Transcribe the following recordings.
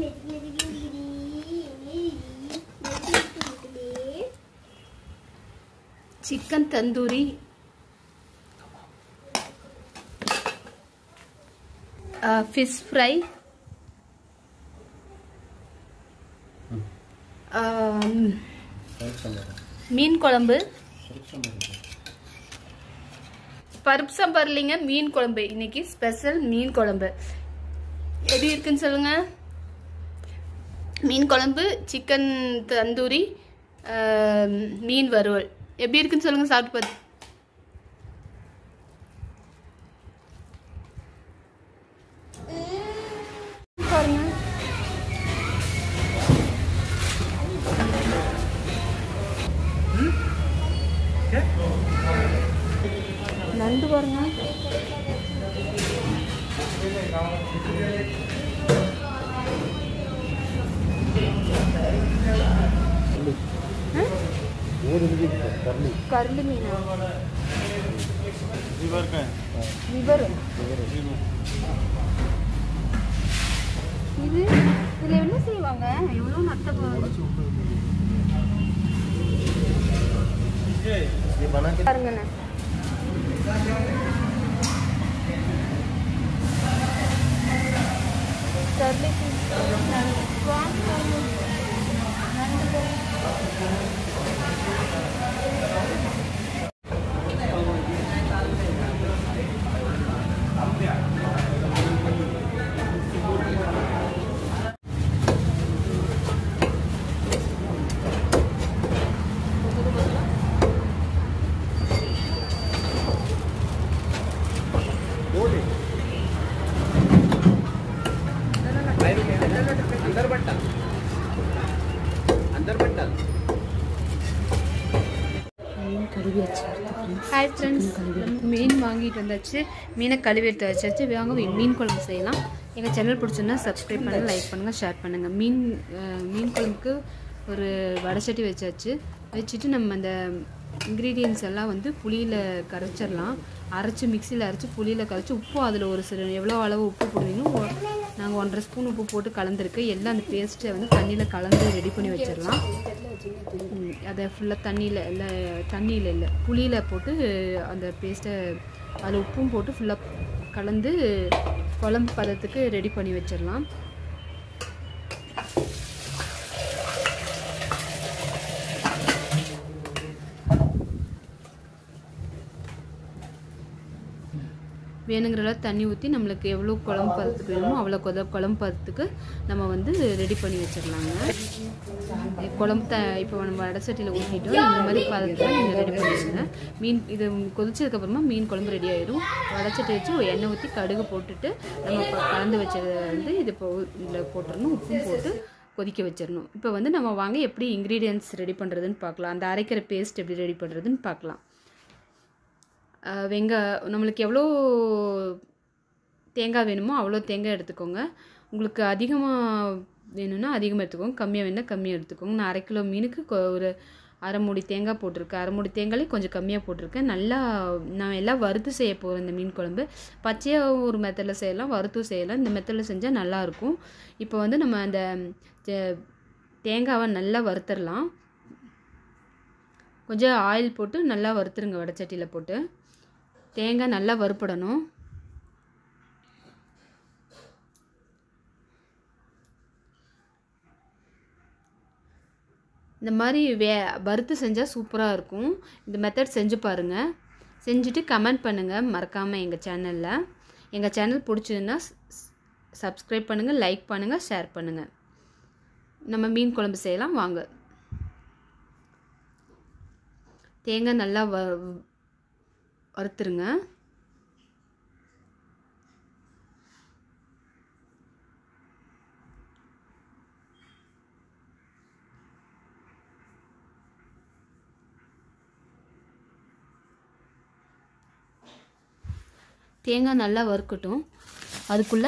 chicken tandoori fish fry மீன் குழம்பு பருப்பு சாம்பார் இல்லைங்க மீன் குழம்பு இன்னைக்கு ஸ்பெஷல் மீன் குழம்பு எப்படி இருக்குன்னு சொல்லுங்க மீன் குழம்பு சிக்கன் தந்தூரி ஆஹ், மீன் வறுவல் எப்படி இருக்குன்னு சொல்லுங்க சாப்பிட்டு பார்த்து பாருங்க நண்டு பாருங்க கருளு மீனா லிவர் இது இதுல என்ன செய்வாங்க எவ்வளவு நத்த பாருங்கண்ணே கருளு अंदर बट्टा अंदर बट्टा மீன் கழுவி வச்சு ஹாய் ஃப்ரெண்ட்ஸ் மீன் வாங்கிட்டு வந்தாச்சு மீனை கழுவி எடுத்து வச்சாச்சு வாங்க மீ- மீன் குழம்பு செய்யலாம் எங்கள் சேனல் பிடிச்சிருந்தா சப்ஸ்கிரைப் பண்ணுங்கள் லைக் பண்ணுங்கள் ஷேர் பண்ணுங்கள் மீன் அஹ், மீன் குழம்புக்கு ஒரு வடைச்சட்டி வச்சாச்சு வச்சுட்டு நம்ம அந்த இன்க்ரீடியன்ஸ் எல்லாம் வந்து புளியில் கரைச்சிடலாம் அரைச்சி மிக்சியில் அரைச்சி புளியில் கரைச்சி உப்பு அதில் ஒரு சில எவ்வளோ அளவு உப்பு போடுவீங்களோ நாங்கள் ஒன்றரை ஸ்பூன் உப்பு போட்டு கலந்துருக்கு எல்லாம் அந்த பேஸ்ட்டை வந்து தண்ணியில் கலந்து ரெடி பண்ணி வச்சிடலாம் ம், அதை ஃபுல்லாக தண்ணியில் இல்லை தண்ணியில் இல்லை புளியில் போட்டு அந்த பேஸ்ட்டை அதில் உப்பும் போட்டு ஃபுல்லாக கலந்து குழம்பு பதத்துக்கு ரெடி பண்ணி வச்சிடலாம் வேணுங்கிற அளவு தண்ணி ஊற்றி நம்மளுக்கு எவ்வளோ குழம்பு பதத்துக்கு வேணுமோ அவ்வளோ கொத குழம்பு பதத்துக்கு நம்ம வந்து ரெடி பண்ணி வச்சிடலாங்க குழம்பு த இப்போ நம்ம வடசட்டியில் ஊற்றிட்டோம் இந்த மாதிரி பதத்தில் நீங்கள் ரெடி பண்ணிடுங்க மீன் இது கொதிச்சதுக்கப்புறமா மீன் குழம்பு ரெடி ஆயிடும் வடச்சட்டி வச்சு ஒரு எண்ணெய் ஊற்றி கடுகு போட்டுட்டு நம்ம ப- கலந்து வச்சதை வந்து இது இப்போ இதில் போட்டுடணும் உப்பும் போட்டு கொதிக்க வச்சிடணும் இப்போ வந்து நம்ம வாங்க எப்படி இன்க்ரீடியன்ஸ் ரெடி பண்ணுறதுன்னு பார்க்கலாம் அந்த அரைக்கிற பேஸ்ட் எப்படி ரெடி பண்ணுறதுன்னு பார்க்கலாம் அஹ் வெங்க நம்மளுக்கு எவ்வளோ தேங்காய் வேணுமோ அவ்வளோ தேங்காய் எடுத்துக்கோங்க உங்களுக்கு அதிகமாக வேணும்னா அதிகமாக எடுத்துக்கோங்க கம்மியாக வேணும்னா கம்மியாக எடுத்துக்கோங்க நான் அரை கிலோ மீனுக்கு கொ- ஒரு அரை மூடி தேங்காய் போட்டிருக்கேன் அரை மூடி தேங்காயிலே கொஞ்சம் கம்மியாக போட்டிருக்கேன் நல்லா நான் எல்லாம் வறுத்து செய்ய போகிறேன் இந்த மீன் குழம்பு பச்சையாக ஒரு மெத்தடில் செய்யலாம் வறுத்தும் செய்யலாம் இந்த மெத்தடில் செஞ்சால் நல்லாயிருக்கும் இப்போ வந்து நம்ம அந்த தே- தேங்காவை நல்லா வறுத்துடலாம் கொஞ்சம் ஆயில் போட்டு நல்லா வறுத்துருங்க வடச்சட்டியில் போட்டு தேங்காய் நல்லா வறுப்படணும் இந்த மாதிரி வே வறுத்து செஞ்சால் சூப்பராக இருக்கும் இந்த மெத்தட் செஞ்சு பாருங்கள் செஞ்சுட்டு கமெண்ட் பண்ணுங்கள் மறக்காமல் எங்கள் சேனலில் எங்கள் சேனல் பிடிச்சதுன்னா சப்ஸ்கிரைப் பண்ணுங்கள் லைக் பண்ணுங்கள் ஷேர் பண்ணுங்கள் நம்ம மீன் குழம்பு செய்யலாம் வாங்க தேங்காய் நல்லா வ வறுத்துருங்க தேங்காய் நல்லா வறுக்கட்டும் அதுக்குள்ளே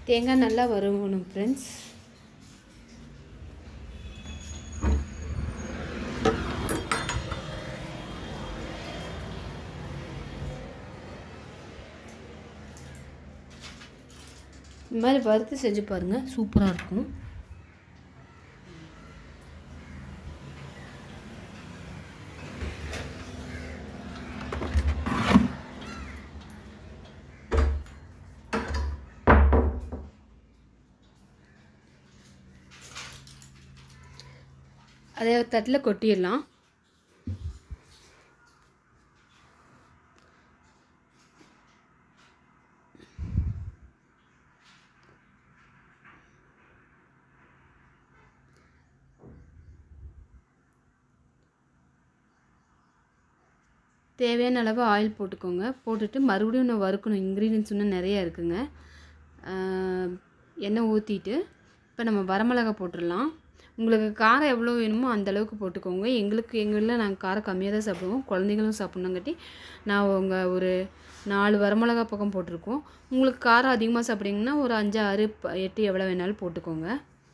தேங்காய் நல்லா வறுக்கணும் ஃப்ரெண்ட்ஸ் இந்த மாதிரி வறுத்து செஞ்சு பாருங்கள் சூப்பராக இருக்கும் அதை தட்டில் கொட்டிடலாம் தேவையான அளவு ஆயில் போட்டுக்கோங்க போட்டுட்டு மறுபடியும் இன்னும் வறுக்கணும் இன்க்ரீடியன்ஸ் இன்னும் நிறையா இருக்குங்க ஆஹ் எண்ணெய் ஊற்றிட்டு இப்போ நம்ம வரமிளகா போட்டுடலாம் உங்களுக்கு காரம் எவ்வளோ வேணுமோ அந்த அளவுக்கு போட்டுக்கோங்க எங்களுக்கு எங்கள் வீட்டில் நாங்கள் காரம் கம்மியாக தான் சாப்பிடுவோம் குழந்தைங்களும் சாப்பிட்ணுங்காட்டி நான் உங்கள் ஒரு நாலு வரமிளகா பக்கம் போட்டிருக்கோம் உங்களுக்கு காரம் அதிகமாக சாப்பிட்றீங்கன்னா ஒரு அஞ்சு ஆறு ப- எட்டு எவ்வளோ வேணாலும் போட்டுக்கோங்க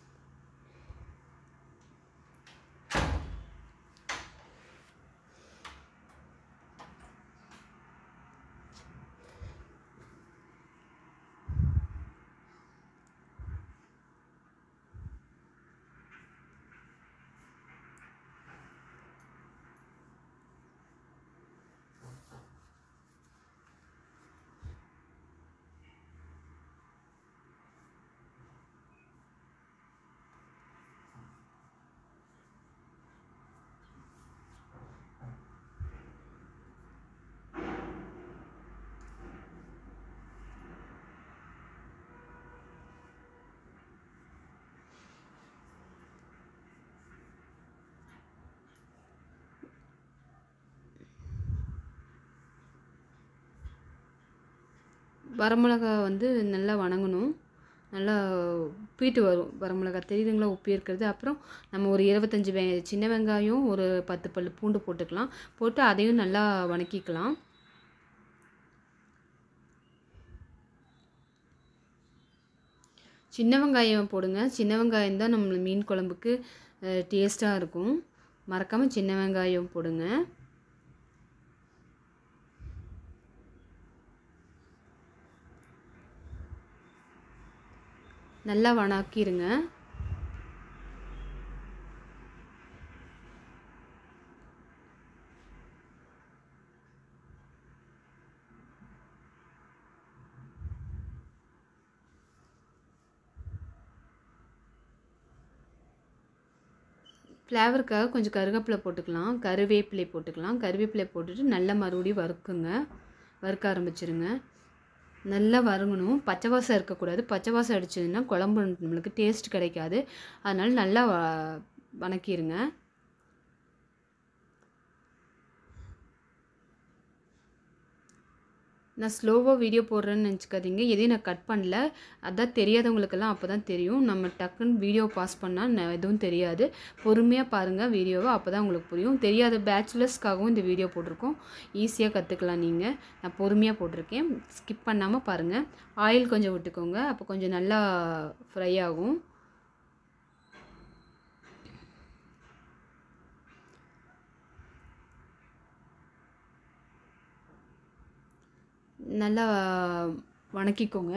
வரமிளகா வந்து நல்லா வணங்கணும் நல்லா பீட்டு வரும் வரமிளகா தெரியுதுங்களா உப்பி இருக்கிறது அப்புறம் நம்ம ஒரு இருபத்தஞ்சி வெ சின்ன வெங்காயம் ஒரு பத்து பல் பூண்டு போட்டுக்கலாம் போட்டு அதையும் நல்லா வணக்கிக்கலாம் சின்ன வெங்காயம் போடுங்க சின்ன வெங்காயம் தான் நம்ம மீன் குழம்புக்கு டேஸ்ட்டாக இருக்கும் மறக்காமல் சின்ன வெங்காயம் போடுங்க நல்லா வணக்கிடுங்க ஃப்ளேவருக்காக கொஞ்சம் கருவேப்பிலை போட்டுக்கலாம் கருவேப்பிலை போட்டுக்கலாம் கருவேப்பிலை போட்டுட்டு நல்லா மறுபடியும் வறுக்குங்க வறுக்க ஆரம்பிச்சிருங்க நல்லா வறுங்கணும் பச்சை வாசம் இருக்கக்கூடாது பச்சை வாசம் அடிச்சதுன்னா குழம்பு நம்மளுக்கு டேஸ்ட் கிடைக்காது அதனால நல்லா வ வணக்கிடுங்க நான் ஸ்லோவாக வீடியோ போடுறேன்னு நினச்சிக்காதீங்க எதையும் நான் கட் பண்ணல அதான் தெரியாதவங்களுக்கெல்லாம் அப்போ தான் தெரியும் நம்ம டக்குன்னு வீடியோ பாஸ் பண்ணால் ந- எதுவும் தெரியாது பொறுமையாக பாருங்கள் வீடியோவை அப்போ தான் உங்களுக்கு புரியும் தெரியாத பேச்சுலர்ஸ்க்காகவும் இந்த வீடியோ போட்டிருக்கோம் ஈஸியாக கற்றுக்கலாம் நீங்கள் நான் பொறுமையாக போட்டிருக்கேன் ஸ்கிப் பண்ணாமல் பாருங்கள் ஆயில் கொஞ்சம் விட்டுக்கோங்க அப்போ கொஞ்சம் நல்லா ஃப்ரை ஆகும் நல்லா வணக்கிக்கோங்க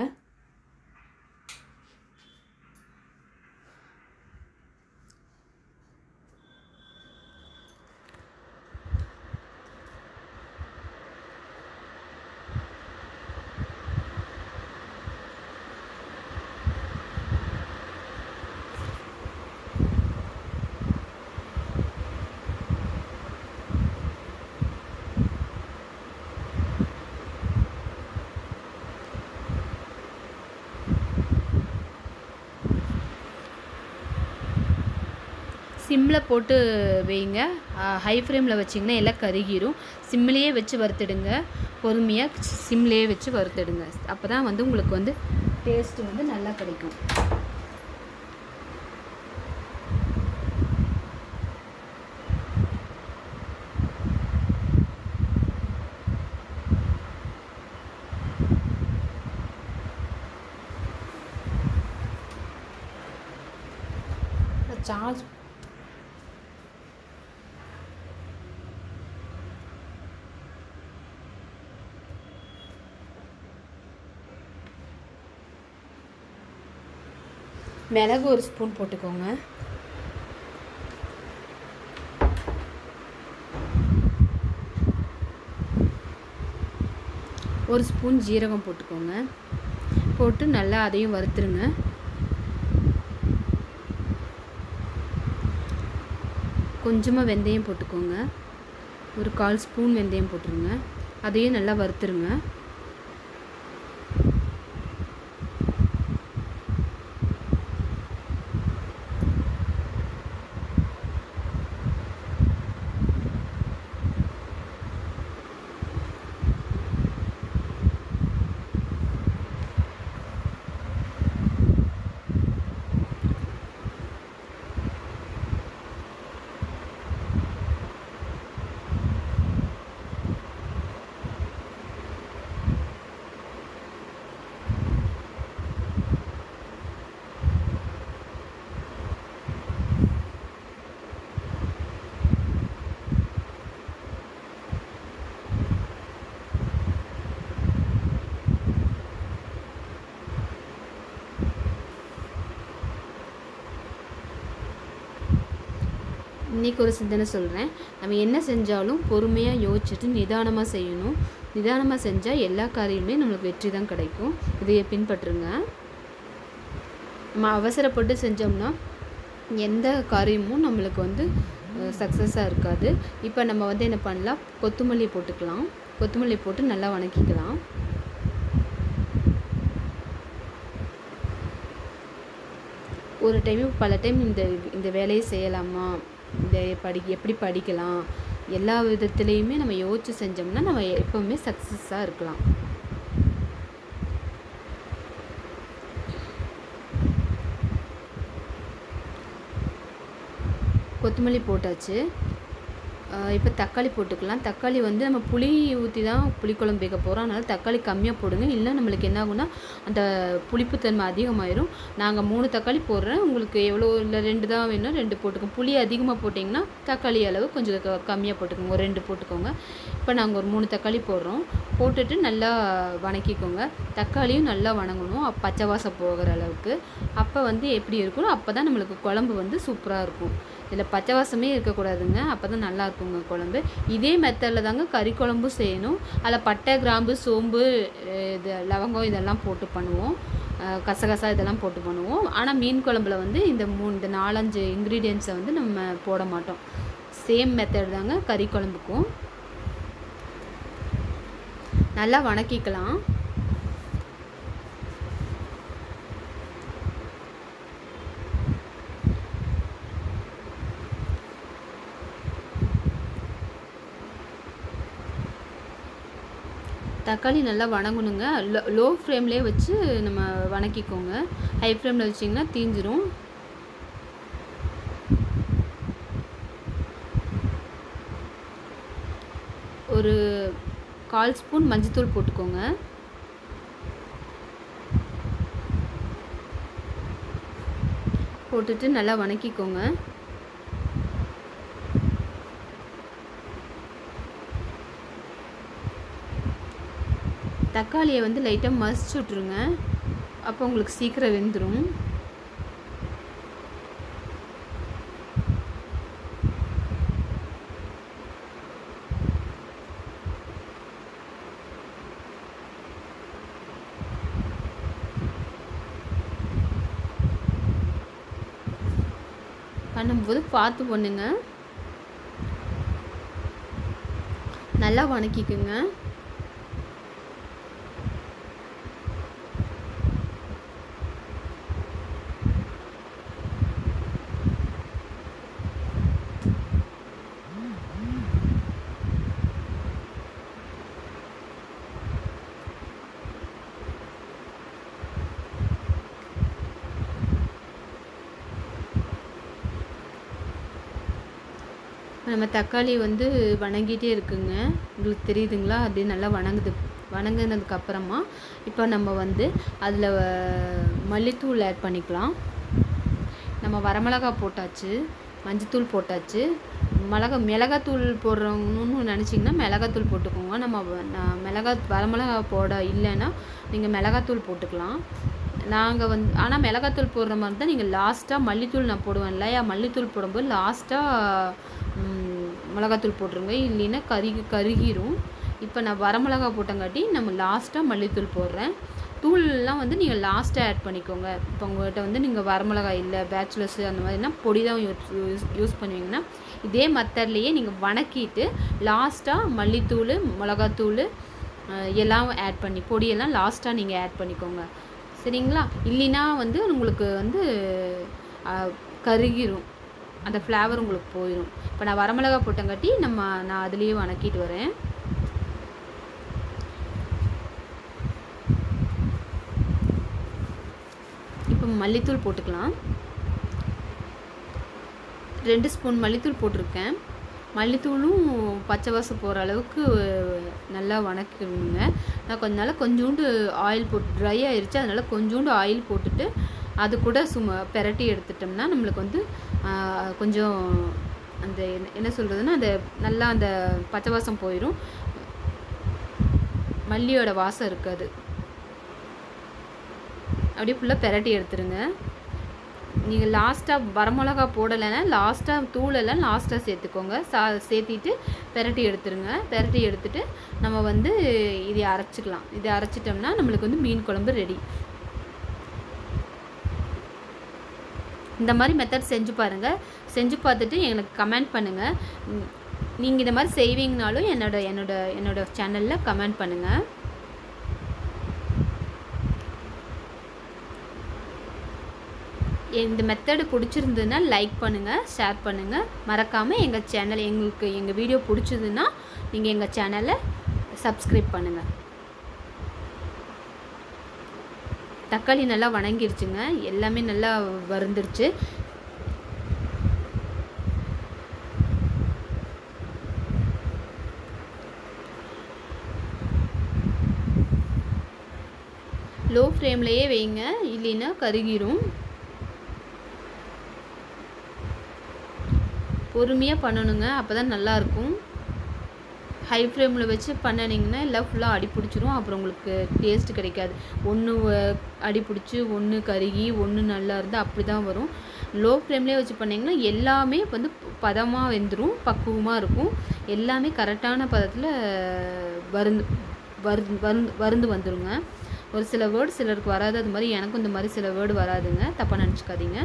சிம்மில் போட்டு வைங்க ஹை ஃப்ளேமில் வச்சிங்கன்னா எல்லாம் கருகிரும் சிம்மிலேயே வச்சு வறுத்துடுங்க பொறுமையாக சிம்லேயே வச்சு வறுத்துடுங்க அப்போ தான் வந்து உங்களுக்கு வந்து டேஸ்ட் வந்து நல்லா கிடைக்கும் சார்ஜ் மிளகு ஒரு ஸ்பூன் போட்டுக்கோங்க ஒரு ஸ்பூன் ஜீரகம் போட்டுக்கோங்க போட்டு நல்லா அதையும் வறுத்துருங்க கொஞ்சமாக வெந்தயம் போட்டுக்கோங்க ஒரு கால் ஸ்பூன் வெந்தயம் போட்டுருங்க அதையும் நல்லா வறுத்துருங்க இன்றைக்கி ஒரு சிந்தனை சொல்கிறேன் நம்ம என்ன செஞ்சாலும் பொறுமையாக யோசிச்சுட்டு நிதானமாக செய்யணும் நிதானமாக செஞ்சால் எல்லா காரியமுமே நம்மளுக்கு வெற்றி தான் கிடைக்கும் இதையை பின்பற்றுங்க நம்ம அவசரப்பட்டு செஞ்சோம்னா எந்த காரியமும் நம்மளுக்கு வந்து சக்ஸஸாக இருக்காது இப்போ நம்ம வந்து என்ன பண்ணலாம் கொத்தமல்லி போட்டுக்கலாம் கொத்தமல்லி போட்டு நல்லா வணக்கிக்கலாம் ஒரு டைம் பல டைம் இந்த இந்த வேலையை செய்யலாமா இந்த படி எப்படி படிக்கலாம் எல்லா விதத்துலேயுமே நம்ம யோசிச்சு செஞ்சோம்னா நம்ம எப்போவுமே சக்ஸஸாக இருக்கலாம் கொத்தமல்லி போட்டாச்சு இப்போ தக்காளி போட்டுக்கலாம் தக்காளி வந்து நம்ம புளி ஊற்றி தான் புளிக்குழம்பு வைக்க போகிறோம் அதனால் தக்காளி கம்மியாக போடுங்க இல்லை நம்மளுக்கு என்ன ஆகும்னா அந்த புளிப்புத்தன்மை அதிகமாயிரும் நாங்கள் மூணு தக்காளி போடுறேன் உங்களுக்கு எவ்வளோ இல்லை ரெண்டு தான் வேணும் ரெண்டு போட்டுக்கோங்க புளி அதிகமாக போட்டிங்கன்னா தக்காளி அளவு கொஞ்சம் க கம்மியாக போட்டுக்கோங்க ஒரு ரெண்டு போட்டுக்கோங்க இப்போ நாங்கள் ஒரு மூணு தக்காளி போடுறோம் போட்டுட்டு நல்லா வணக்கிக்கோங்க தக்காளியும் நல்லா வணங்கணும் அப் பச்சை வாசம் போகிற அளவுக்கு அப்போ வந்து எப்படி இருக்கணும் அப்போ தான் நம்மளுக்கு குழம்பு வந்து சூப்பராக இருக்கும் இதில் பச்சை வாசமே இருக்கக்கூடாதுங்க அப்போ தான் நல்லா இருக்குங்க குழம்பு இதே மெத்தடில் தாங்க கறி குழம்பும் செய்யணும் அதில் பட்டை கிராம்பு சோம்பு அஹ் இது லவங்கம் இதெல்லாம் போட்டு பண்ணுவோம் அஹ் கசகசா இதெல்லாம் போட்டு பண்ணுவோம் ஆனால் மீன் குழம்புல வந்து இந்த மூணு இந்த நாலஞ்சு இன்க்ரீடியன்ஸை வந்து நம்ம போட மாட்டோம் சேம் மெத்தட் தாங்க கறி குழம்புக்கும் நல்லா வணக்கிக்கலாம் தக்காளி நல்லா வணங்கணுங்க லோ லோ ஃப்ளேம்லேயே வச்சு நம்ம வணக்கிக்கோங்க ஹை ஃப்ளேமில் வச்சிங்கன்னா தீஞ்சிரும் ஒரு கால் ஸ்பூன் மஞ்சத்தூள் போட்டுக்கோங்க போட்டுட்டு நல்லா வணக்கிக்கோங்க தக்காளியை வந்து லைட்டாக மசிச்சு விட்ருங்க அப்போ உங்களுக்கு சீக்கிரம் வெந்துடும் பண்ணும்போது பார்த்து பண்ணுங்க நல்லா வணக்கிக்குங்க நம்ம தக்காளி வந்து வணங்கிட்டே இருக்குங்க உங்களுக்கு தெரியுதுங்களா அப்படியே நல்லா வணங்குது வணங்குனதுக்கு அப்புறமா இப்போ நம்ம வந்து அதில் மல்லித்தூள் ஆட் பண்ணிக்கலாம் நம்ம வரமிளகா போட்டாச்சு மஞ்சத்தூள் போட்டாச்சு மிளகா மிளகாத்தூள் போடுறவங்கன்னு நினச்சிங்கன்னா மிளகாத்தூள் போட்டுக்கோங்க நம்ம வ- நான் மிளகா வரமிளகா போட இல்லைன்னா நீங்கள் மிளகாத்தூள் போட்டுக்கலாம் நாங்கள் வந்து ஆனால் மிளகாத்தூள் போடுற மாதிரி தான் நீங்கள் லாஸ்ட்டாக மல்லித்தூள் நான் போடுவேன் இல்லையா மல்லித்தூள் போடும்போது லாஸ்ட்டாக மிளகாத்தூள் போட்டுருங்க இல்லைன்னா கருகி கருகிரும் இப்போ நான் வரமிளகா போட்டங்காட்டி நம்ம லாஸ்ட்டாக மல்லித்தூள் போடுறேன் தூள்லாம் வந்து நீங்கள் லாஸ்ட்டாக ஆட் பண்ணிக்கோங்க இப்போ உங்கள்கிட்ட வந்து நீங்கள் வரமிளகா இல்லை பேச்சுலர்ஸ் அந்த மாதிரினா பொடி தான் யூஸ் யூஸ் பண்ணுவீங்கன்னா இதே மெத்தட்லேயே நீங்கள் வணக்கிட்டு லாஸ்ட்டாக மல்லித்தூள் மிளகாத்தூள் அஹ், எல்லாம் ஆட் பண்ணி பொடியெல்லாம் லாஸ்ட்டாக நீங்கள் ஆட் பண்ணிக்கோங்க சரிங்களா இல்லைன்னா வந்து உங்களுக்கு வந்து அஹ், கருகிரும் அந்த ஃப்ளேவர் உங்களுக்கு போயிடும் இப்போ நான் வரமிளகா போட்டங்காட்டி நம்ம நான் அதுலேயே வணக்கிட்டு வரேன் இப்போ மல்லித்தூள் போட்டுக்கலாம் ரெண்டு ஸ்பூன் மல்லித்தூள் போட்டிருக்கேன் மல்லித்தூளும் பச்சை வாசம் போகிற அளவுக்கு நல்லா வணக்கிடுங்க நான் கொஞ்ச நாள் கொஞ்சோண்டு ஆயில் போட்டு ட்ரை ஆயிருச்சு அதனால் கொஞ்சோண்டு ஆயில் போட்டுட்டு அது கூட சும்மா பெரட்டி எடுத்துட்டோம்னா நம்மளுக்கு வந்து ஆஹ், கொஞ்சம் அந்த என்ன- என்ன சொல்கிறதுன்னா அந்த நல்லா அந்த பச்சை வாசம் போயிடும் மல்லியோட வாசம் இருக்காது அப்படியே ஃபுல்லாக பெரட்டி எடுத்துருங்க நீங்கள் லாஸ்ட்டாக வரமிளகா போடலைன்னா லாஸ்ட்டாக தூளெல்லாம் லாஸ்ட்டாக சேர்த்துக்கோங்க சா சேர்த்திட்டு பெரட்டி எடுத்துருங்க பெரட்டி எடுத்துட்டு நம்ம வந்து இதை அரைச்சிக்கலாம் இதை அரைச்சிட்டோம்னா நம்மளுக்கு வந்து மீன் குழம்பு ரெடி இந்த மாதிரி மெத்தட் செஞ்சு பாருங்கள் செஞ்சு பார்த்துட்டு எனக்கு கமெண்ட் பண்ணுங்கள் நீங்கள் இந்த மாதிரி செய்வீங்கனாலும் என்னோட என்னோட என்னோட சேனலில் கமெண்ட் பண்ணுங்கள் இந்த மெத்தடு பிடிச்சிருந்ததுன்னா லைக் பண்ணுங்கள் ஷேர் பண்ணுங்கள் மறக்காமல் எங்கள் சேனல் எங்களுக்கு எங்கள் வீடியோ பிடிச்சதுன்னா நீங்கள் எங்கள் சேனலை சப்ஸ்கிரைப் பண்ணுங்கள் தக்காளி நல்லா வணங்கிருச்சுங்க எல்லாமே நல்லா வருந்துருச்சு லோ ஃப்ளேம்லேயே வைங்க இல்லைன்னா கருகிரும் பொறுமையாக பண்ணணுங்க அப்போ தான் நல்லாயிருக்கும் ஹை ஃப்ளேமில் வச்சு பண்ணினீங்கன்னா எல்லாம் ஃபுல்லாக அடி பிடிச்சிரும் அப்புறம் உங்களுக்கு டேஸ்ட் கிடைக்காது ஒன்று அடி பிடிச்சி ஒன்று கருகி ஒன்று நல்லா இருந்தால் அப்படி தான் வரும் லோ ஃப்ளேம்லேயே வச்சு பண்ணிங்கன்னா எல்லாமே வந்து பதமாக வெந்துடும் பக்குவமாக இருக்கும் எல்லாமே கரெக்டான பதத்தில் வருந்து வருந்து வருந்து வருந்து வந்துருங்க ஒரு சில வேர்டு சிலருக்கு வராது அது மாதிரி எனக்கும் இந்த மாதிரி சில வேர்டு வராதுங்க தப்பாக நினச்சிக்காதீங்க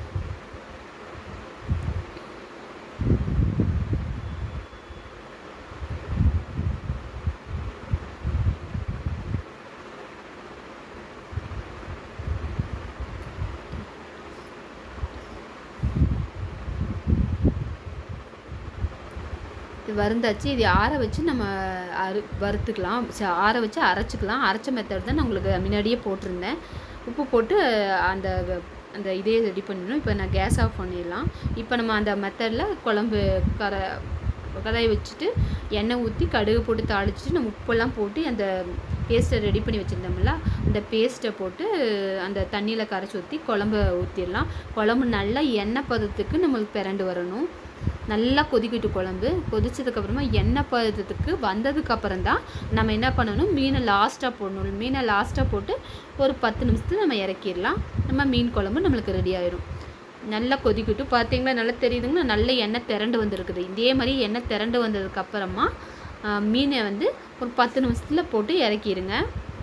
இது வறுந்தாச்சு இது ஆற வச்சு நம்ம அரு வறுத்துக்கலாம் ச- ஆற வச்சு அரைச்சிக்கலாம் அரைச்ச மெத்தட் தான் நான் உங்களுக்கு முன்னாடியே போட்டிருந்தேன் உப்பு போட்டு அந்த அந்த இதே ரெடி பண்ணிடணும் இப்போ நான் கேஸ் ஆஃப் பண்ணிடலாம் இப்போ நம்ம அந்த மெத்தடில் குழம்பு கர கடாயை வச்சுட்டு எண்ணெய் ஊற்றி கடுகு போட்டு தாளிச்சிட்டு நம்ம உப்பெல்லாம் போட்டு அந்த பேஸ்ட்டை ரெடி பண்ணி வச்சுருந்தோம்ல அந்த பேஸ்ட்டை போட்டு அந்த தண்ணியில் கரைச்சி ஊற்றி குழம்ப ஊற்றிடலாம் குழம்பு நல்லா எண்ணெய் பதத்துக்கு நம்மளுக்கு பிறண்டு வரணும் நல்லா கொதிக்கிட்டு குழம்பு கொதிச்சதுக்கப்புறமா எண்ணெய் பதத்துக்கு வந்ததுக்கப்புறம் தான் நம்ம என்ன பண்ணணும் மீனை லாஸ்ட்டாக போடணும் மீனை லாஸ்ட்டாக போட்டு ஒரு பத்து நிமிஷத்துல நம்ம இறக்கிடலாம் நம்ம மீன் குழம்பு நம்மளுக்கு ரெடி ஆயிரும் நல்லா கொதிக்கிட்டு பார்த்தீங்களா நல்லா தெரியுதுங்களா நல்ல எண்ணெய் திரண்டு வந்திருக்குது இதே மாதிரி எண்ணெய் திரண்டு வந்ததுக்கப்புறமா மீனை வந்து ஒரு பத்து நிமிஷத்தில் போட்டு இறக்கிடுங்க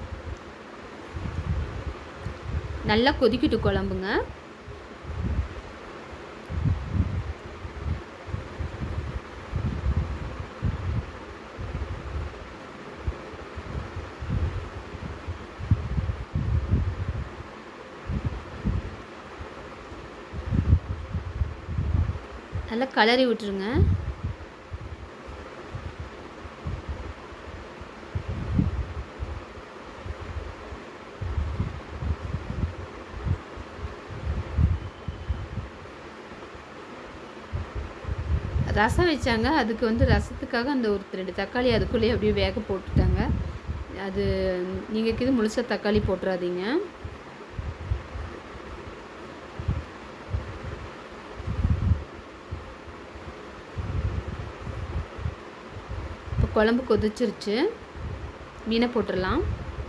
நல்லா கொதிக்கிட்டு குழம்புங்க நல்லா கலரி விட்டுருங்க ரசம் வச்சாங்க அதுக்கு வந்து ரசத்துக்காக அந்த ஒரு ரெண்டு தக்காளி அதுக்குள்ளேயே அப்படியே வேக போட்டுட்டாங்க அது நீங்கள் இது முழுசாக தக்காளி போட்டுறாதீங்க குழம்பு கொதிச்சிருச்சு மீனை போட்டுடலாம்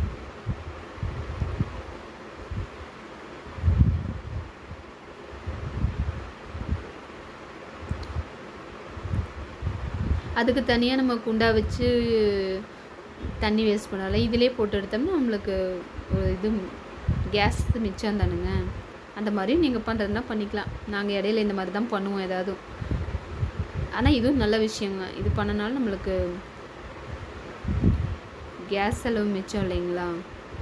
அதுக்கு தனியாக நம்ம குண்டா வச்சு தண்ணி வேஸ்ட் பண்ணல இதிலே போட்டு எடுத்தோம்னா நம்மளுக்கு ஒரு இது கேஸ் மிச்சம் தானுங்க அந்த மாதிரி நீங்கள் பண்ணுறதுனா பண்ணிக்கலாம் நாங்கள் இடையில இந்த மாதிரி தான் பண்ணுவோம் ஏதாவது ஆனால் இதுவும் நல்ல விஷயங்க இது பண்ணனால நம்மளுக்கு கேஸ் செலவு மிச்சம் இல்லைங்களா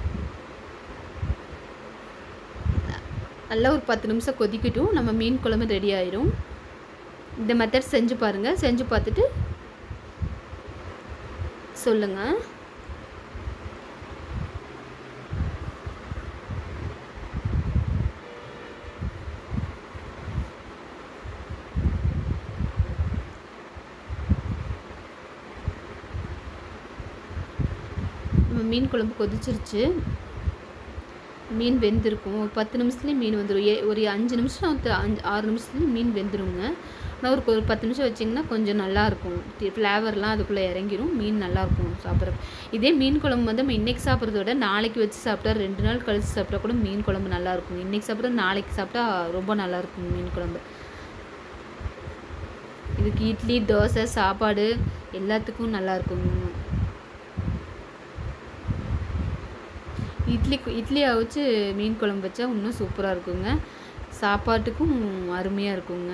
நல்லா ஒரு பத்து நிமிஷம் கொதிக்கட்டும் நம்ம மீன் குழம்பு ரெடி ஆயிரும் இந்த மெத்தட் செஞ்சு பாருங்கள் செஞ்சு பார்த்துட்டு சொல்லுங்கள் நம்ம மீன் குழம்பு கொதிச்சிருச்சு மீன் வெந்திருக்கும் ஒரு பத்து நிமிஷத்துலேயே மீன் வந்துடும் ஏ ஒரு அஞ்சு நிமிஷம் வந்து அஞ்சு ஆறு நிமிஷத்துலேயே மீன் வெந்துருங்க ஆனால் ஒரு ஒரு பத்து நிமிஷம் வச்சிங்கன்னா கொஞ்சம் நல்லாயிருக்கும் ஃப்ளேவர்லாம் அதுக்குள்ளே இறங்கிரும் மீன் நல்லாயிருக்கும் சாப்பிட்றதுக்கு இதே மீன் குழம்பு வந்து நம்ம இன்றைக்கி சாப்பிட்றத விட நாளைக்கு வச்சு சாப்பிட்டா ரெண்டு நாள் கழிச்சு சாப்பிட்டா கூட மீன் குழம்பு நல்லாயிருக்கும் இன்றைக்கி சாப்பிட்டா நாளைக்கு சாப்பிட்டா ரொம்ப நல்லாயிருக்கும் மீன் குழம்பு இதுக்கு இட்லி தோசை சாப்பாடு எல்லாத்துக்கும் நல்லா இருக்குங்க இட்லி இட்லி அவிச்சு மீன் குழம்பு வச்சா இன்னும் சூப்பராக இருக்குங்க சாப்பாட்டுக்கும் அருமையாக இருக்குங்க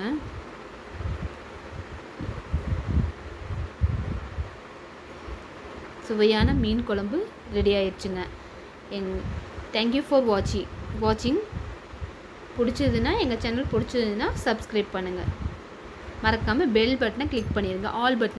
சுவையான மீன் குழம்பு ரெடி ஆயிடுச்சுங்க எங் தேங்க்யூ ஃபார் வாட்சிங் வாட்சிங் பிடிச்சதுன்னா எங்கள் சேனல் பிடிச்சதுன்னா சப்ஸ்கிரைப் பண்ணுங்கள் மறக்காமல் பெல் பட்டனை கிளிக் பண்ணிடுங்க ஆல் பட்டன்